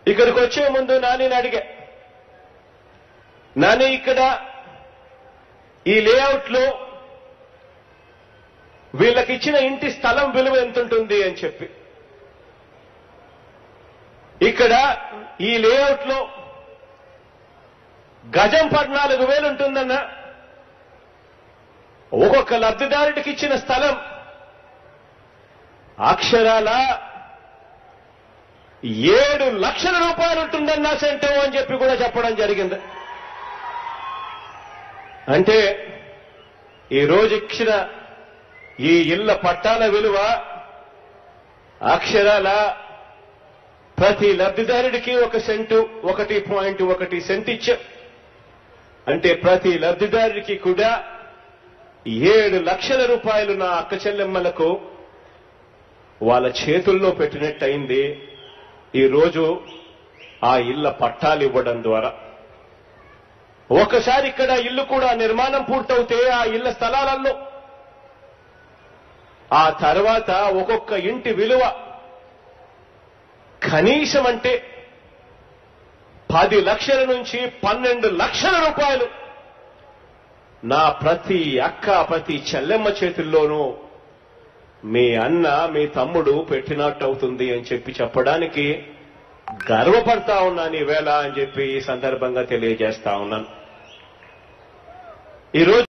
ఇక్కడికి వచ్చే ముందు నానిని అడిగా నాని ఇక్కడ ఈ లేఅవుట్ లో వీళ్ళకిచ్చిన ఇంటి స్థలం విలువ ఎంత ఉంటుంది అని చెప్పి ఇక్కడ ఈ లేఅవుట్ లో గజం పద్నాలుగు వేలు ఉంటుందన్న ఒక్కొక్క లబ్ధిదారుడికి ఇచ్చిన స్థలం అక్షరాల ఏడు లక్షల రూపాయలు ఉంటుందన్నా సెంటో అని చెప్పి కూడా చెప్పడం జరిగింది అంటే ఈ రోజు ఇచ్చిన ఈ ఇళ్ల పట్టాల విలువ అక్షరాల ప్రతి లబ్ధిదారుడికి ఒక సెంటు ఒకటి పాయింట్ ఒకటి సెంట్ ఇచ్చా అంటే ప్రతి లబ్ధిదారుడికి కూడా ఏడు లక్షల రూపాయలు నా అక్క చెల్లెమ్మలకు వాళ్ళ చేతుల్లో పెట్టినట్టయింది ఈరోజు ఆ ఇళ్ల పట్టాలు ఇవ్వడం ద్వారా ఒకసారి ఇక్కడ ఇల్లు కూడా నిర్మాణం పూర్తవుతే ఆ ఇళ్ల స్థలాలలో ఆ తర్వాత ఒక్కొక్క ఇంటి విలువ కనీసం అంటే పది లక్షల నుంచి పన్నెండు లక్షల రూపాయలు నా ప్రతి అక్క ప్రతి చెల్లెమ్మ చేతుల్లోనూ మీ అన్న మీ తమ్ముడు పెట్టినట్టు అవుతుంది అని చెప్పి చెప్పడానికి గర్వపడతా ఉన్నాను ఈవేళ అని చెప్పి ఈ సందర్భంగా తెలియజేస్తా ఉన్నాను ఈరోజు